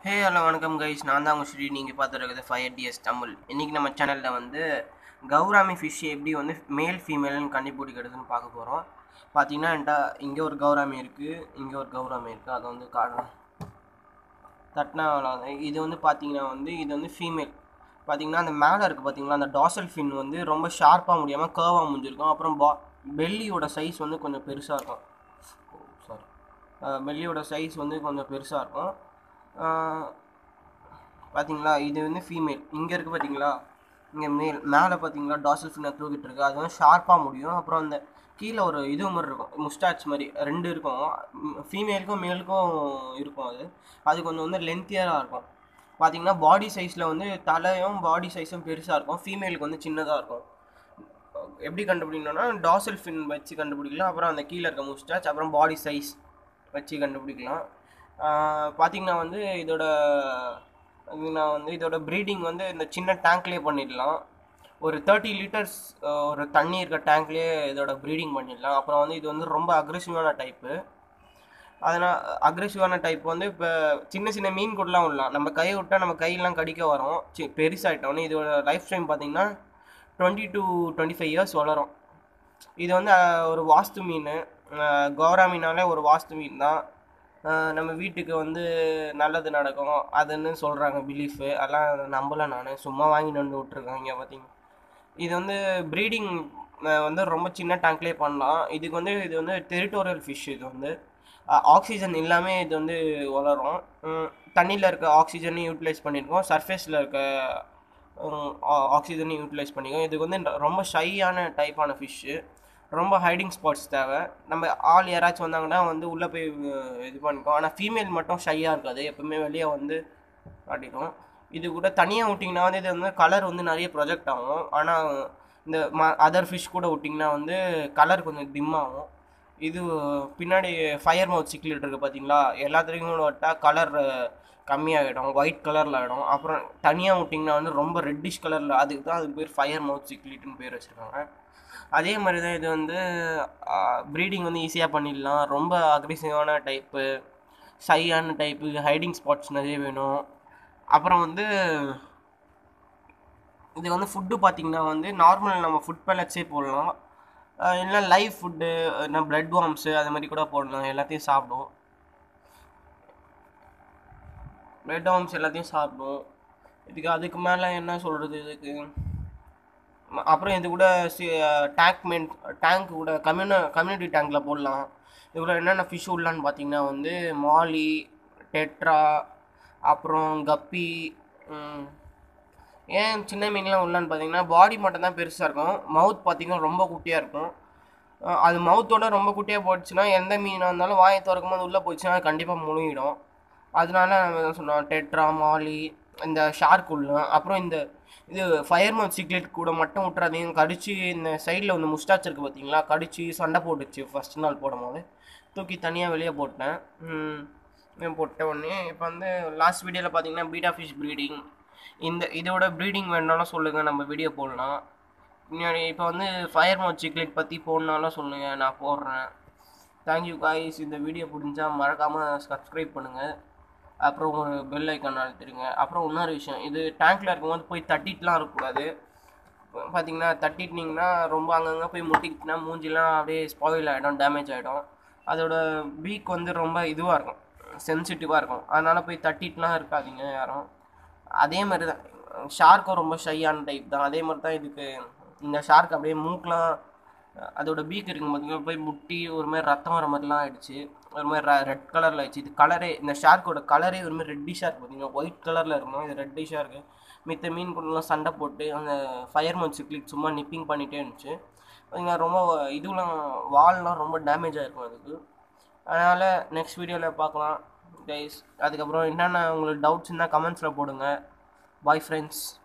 Hey hello வணக்கம் guys நான் தான் உங்கள் ஸ்ரீ நீங்கள் பார்த்துருக்குது ஃபைவ் டிஎஸ் தமிழ் இன்றைக்கி நம்ம சேனலில் வந்து கௌராமி ஃபிஷ் எப்படி வந்து மேல் ஃபீமேல்னு கண்டுபிடிக்கிறதுன்னு பார்க்க போகிறோம் பார்த்தீங்கன்னா என்கிட்ட இங்கே ஒரு கௌராமி இருக்குது இங்கே ஒரு கௌராமி இருக்குது அதை வந்து காட்டுறேன் தட்டினா அவ்வளோதான். இது வந்து பார்த்தீங்கன்னா வந்து இது வந்து ஃபீமேல் பார்த்தீங்கன்னா அந்த மேலே இருக்குது பார்த்தீங்களா அந்த டாசல் ஃபின் வந்து ரொம்ப ஷார்ப்பாக முடியாமல் கேர்வாக முடிஞ்சிருக்கும் அப்புறம் பா பெல்லியோட சைஸ் வந்து கொஞ்சம் பெருசாக இருக்கும் சாரி பெல்லியோட சைஸ் வந்து கொஞ்சம் பெருசாக இருக்கும் ஆஹ் பார்த்தீங்களா இது வந்து ஃபீமேல் இங்கே இருக்குது பார்த்தீங்களா இங்கே மேல் மேலே பார்த்தீங்களா டாசல் ஃபின்னை தூக்கிட்டு இருக்கு அது வந்து ஷார்ப்பாக முடியும் அப்புறம் அந்த கீழே ஒரு இது மாதிரி இருக்கும் முஸ்டாச் மாதிரி ரெண்டு இருக்கும் ஃபீமேலுக்கும் மேலுக்கும் இருக்கும் அது அது கொஞ்சம் வந்து லென்த்தியராக இருக்கும் பார்த்தீங்கன்னா பாடி சைஸில் வந்து தலையும் பாடி சைஸும் பெருசாக இருக்கும் ஃபீமேலுக்கு வந்து சின்னதாக இருக்கும் எப்படி கண்டுபிடிக்கணும்னா டாசல் ஃபின் வச்சு கண்டுபிடிக்கலாம் அப்புறம் அந்த கீழே இருக்க முஸ்டாச் அப்புறம் பாடி சைஸ் வச்சு கண்டுபிடிக்கலாம் ஆஹ் பார்த்தீங்கன்னா வந்து இதோட நான் வந்து இதோட ப்ரீடிங் வந்து இந்த சின்ன டேங்க்லேயே பண்ணிடலாம் ஒரு தேர்ட்டி லிட்டர்ஸ் ஒரு தண்ணி இருக்க டேங்க்லேயே இதோட ப்ரீடிங் பண்ணிடலாம் அப்புறம் வந்து இது வந்து ரொம்ப அக்ரெசிவான டைப்பு அதனால் அக்ரெசிவான டைப் வந்து இப்போ சின்ன சின்ன மீன் கூடலாம் விடலாம் நம்ம கை விட்டால் நம்ம கையெல்லாம் கடிக்க வரும் சி பெருசாகிட்டோன்னே இதோட லைஃப் டைம் பார்த்தீங்கன்னா twenty to twenty five years வளரும் இது வந்து அஹ், ஒரு வாஸ்து மீன் அஹ், கௌரா மீனாலே ஒரு வாஸ்து மீன் தான் அஹ், நம்ம வீட்டுக்கு வந்து நல்லது நடக்கும் அதுன்னு சொல்கிறாங்க பிலீஃபு அதெல்லாம் நம்பலை நான் சும்மா வாங்கி வந்து விட்ருக்காங்க பார்த்தீங்க இது வந்து ப்ரீடிங் வந்து ரொம்ப சின்ன டேங்க்லேயே பண்ணலாம் இதுக்கு வந்து இது வந்து டெரிட்டோரியல் ஃபிஷ் இது வந்து ஆக்சிஜன் இல்லாமல் இது வந்து வளரும் தண்ணியில் இருக்க ஆக்சிஜனையும் யூட்டிலைஸ் பண்ணியிருக்கோம் சர்ஃபேஸில் இருக்க ஆக்சிஜனையும் யூட்டிலைஸ் பண்ணிக்கோம் இதுக்கு வந்து ரொம்ப ஷையான டைப்பான ஃபிஷ்ஷு ரொம்ப ஹைடிங் ஸ்பாட்ஸ் தேவை நம்ம ஆள் யாராச்சும் வந்தாங்கன்னா வந்து உள்ளே போய் அஹ், இது பண்ணிக்கோ ஆனால் ஃபீமேல் மட்டும் ஷையாக இருக்காது எப்பவுமே வெளியே வந்து காட்டிடும் இது கூட தனியாக விட்டிங்கன்னா வந்து இது வந்து கலர் வந்து நிறைய ப்ரொஜெக்ட் ஆகும் ஆனால் இந்த ம அதர் ஃபிஷ் கூட விட்டிங்கன்னா வந்து கலர் கொஞ்சம் dim ஆகும் இது பின்னாடி ஃபயர் மவுத் சிக்லெட் இருக்குது பார்த்தீங்களா எல்லாத்துலேயும் விட்டால் கலர் கம்மியாகிடும் ஒயிட் கலரில் ஆகிடும் அப்புறம் தனியாக விட்டிங்கன்னா வந்து ரொம்ப ரெட்டிஷ் கலரில் அதுக்கு தான் அதுக்கு பேர் ஃபயர் மவுத் சிக்லெட்னு பேர் வச்சுருக்காங்க அதே மாதிரி தான் இது வந்து ப்ரீடிங் வந்து ஈஸியாக பண்ணிடலாம் ரொம்ப அக்ரெசிவான டைப்பு சையான டைப்பு ஹைடிங் ஸ்பாட்ஸ் நிறைய வேணும் அப்புறம் வந்து இது வந்து ஃபுட்டு பார்த்தீங்கன்னா வந்து நார்மல் நம்ம ஃபுட் பேலட்ஸே போடலாம் அஹ் இல்லைன்னா லைவ் ஃபுட்டு இல்லைனா பிளட் வார்ம்ஸு அது மாதிரி கூட போடலாம் எல்லாத்தையும் சாப்பிடும் பிளட் வார்ம்ஸ் எல்லாத்தையும் சாப்பிடும் இதுக்கு அதுக்கு மேலே என்ன சொல்கிறது இதுக்கு ம- அப்புறம் இது கூட சி டேங்க் மெயின் டேங்க் கூட கம்யூன கம்யூனிட்டி டேங்க்கில் போடலாம் இது கூட என்னென்ன ஃபிஷ் விடலான்னு பார்த்தீங்கன்னா வந்து மாலி டெட்ரா அப்புறம் கப்பி ம், ஏன் சின்ன மீன்லாம் உள்ளான்னு பார்த்தீங்கன்னா பாடி மட்டும் தான் பெருசாக இருக்கும் மவுத் பார்த்தீங்கன்னா ரொம்ப குட்டியாக இருக்கும் அஹ் அது மவுத்தோட ரொம்ப குட்டியாக போச்சுன்னா எந்த மீனாக இருந்தாலும் வாயை திறக்கும் போது உள்ளே போச்சுன்னா அது கண்டிப்பாக முழுங்கிடும் அதனால நம்ம என்ன சொன்னோம் டெட்ரா மாலி இந்த ஷார்க் உள்ளம் அப்புறம் இந்த இது ஃபயர் மவுத் சிக்லெட் கூட மட்டும் விட்றாதீங்க கடிச்சு இந்த சைடில் வந்து முஸ்டாச் இருக்குது பார்த்தீங்களா கடிச்சு சண்டை போட்டுச்சு ஃபஸ்ட் நாள் போடும்போது தூக்கி தனியாக வெளியே போட்டேன் ம், நான் போட்ட உடனே இப்போ வந்து லாஸ்ட் வீடியோவில் பார்த்தீங்கன்னா பீட்டா ஃபிஷ் ப்ரீடிங் இந்த இதோட ப்ரீடிங் வேணுனாலும் சொல்லுங்கள் நம்ம வீடியோ போடலாம் பின்னாடி இப்போ வந்து ஃபயர் மவுத் சிக்லெட் பற்றி போடனாலும் சொல்லுங்கள் நான் போடுறேன் தேங்க்யூ காய்ஸ் இந்த வீடியோ பிடிச்சா மறக்காமல் சப்ஸ்கிரைப் பண்ணுங்கள் அப்புறம் ஒரு பெல் ஐக்கான் அழுத்திடுங்க அப்புறம் இன்னொரு விஷயம் இது டேங்க்கில் இருக்கும்போது போய் தட்டிட்டுலாம் இருக்கக்கூடாது பார்த்தீங்கன்னா தட்டிட்டிங்கன்னா ரொம்ப அங்கங்கே போய் முட்டிக்கிட்டுனா மூஞ்சிலாம் அப்படியே ஸ்பாயில் ஆகிடும் டேமேஜ் ஆகிடும் அதோட பீக் வந்து ரொம்ப இதுவாக இருக்கும் சென்சிட்டிவாக இருக்கும் அதனால் போய் தட்டிட்டுலாம் இருக்காதீங்க யாரும் அதே மாதிரி தான் ஷார்க்கும் ரொம்ப ஷையான டைப் தான் அதே மாதிரி தான் இதுக்கு இந்த ஷார்க் அப்படியே மூக்கெலாம் அதோட பீக் இருக்கும் பார்த்தீங்கன்னா போய் முட்டி ஒரு மாதிரி ரத்தம் வர மாதிரிலாம் ஆயிடுச்சு ஒரு மாதிரி ரெட் கலரில் ஆயிடுச்சு இது கலரே இந்த ஷார்க்கோட கலரே ஒரு மாதிரி ரெட்டிஷாக இருக்குது பார்த்தீங்கன்னா ஒயிட் கலரில் இருக்கணும் இது ரெட்டிஷாக இருக்குது மித்த மீன் கூடலாம் சண்டை போட்டு அந்த ஃபயர் மவுத் சிக்லிக் சும்மா நிப்பிங் பண்ணிகிட்டே இருந்துச்சு பார்த்தீங்கன்னா ரொம்ப இதுலாம் வால்லாம் ரொம்ப டேமேஜ் ஆகிருக்கும் அதுக்கு அதனால் நெக்ஸ்ட் வீடியோவில் பார்க்கலாம் கைஸ் அதுக்கப்புறம் என்னென்ன உங்களுக்கு டவுட்ஸ் இருந்தால் கமெண்ட்ஸில் போடுங்க பாய் ஃப்ரெண்ட்ஸ்